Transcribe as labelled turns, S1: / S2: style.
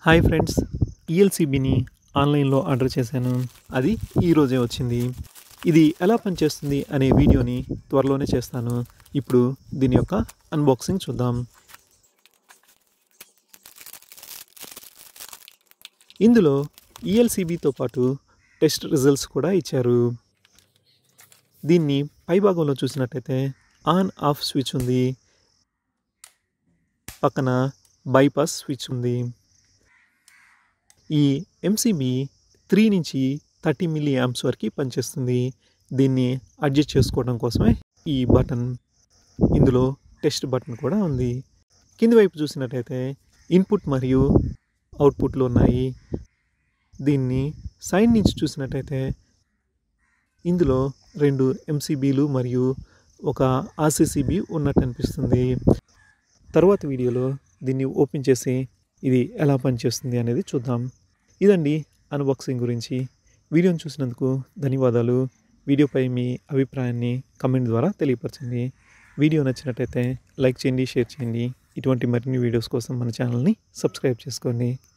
S1: hi friends ఈఎల్సిబిని ఆన్లైన్లో order చేశాను అది ఈరోజే వచ్చింది ఇది ఎలా పనిచేస్తుంది అనే వీడియోని త్వరలోనే చేస్తాను ఇప్పుడు దీని యొక్క అన్బాక్సింగ్ చూద్దాం ఇందులో ఈఎల్సిబితో పాటు టెస్ట్ రిజల్ట్స్ కూడా ఇచ్చారు దీన్ని పైభాగంలో చూసినట్టయితే ఆన్ ఆఫ్ స్విచ్ ఉంది పక్కన బైపాస్ స్విచ్ ఉంది ఈ ఎంసీబీ త్రీ నుంచి థర్టీ మిల్లీ యాంప్స్ వరకు పనిచేస్తుంది దీన్ని అడ్జస్ట్ చేసుకోవడం కోసమే ఈ బటన్ ఇందులో టెస్ట్ బటన్ కూడా ఉంది కింది వైపు చూసినట్టయితే ఇన్పుట్ మరియు అవుట్పుట్లు ఉన్నాయి దీన్ని సైడ్ నుంచి చూసినట్టయితే ఇందులో రెండు ఎంసీబీలు మరియు ఒక ఆర్సీసీబీ ఉన్నట్టు అనిపిస్తుంది తర్వాత వీడియోలో దీన్ని ఓపెన్ చేసి ఇది ఎలా పనిచేస్తుంది అనేది చూద్దాం ఇదండి అన్బాక్సింగ్ గురించి వీడియోని చూసినందుకు ధన్యవాదాలు వీడియోపై మీ అభిప్రాయాన్ని కమెంట్ ద్వారా తెలియపరచండి వీడియో నచ్చినట్టయితే లైక్ చేయండి షేర్ చేయండి ఇటువంటి మరిన్ని వీడియోస్ కోసం మన ఛానల్ని సబ్స్క్రైబ్ చేసుకోండి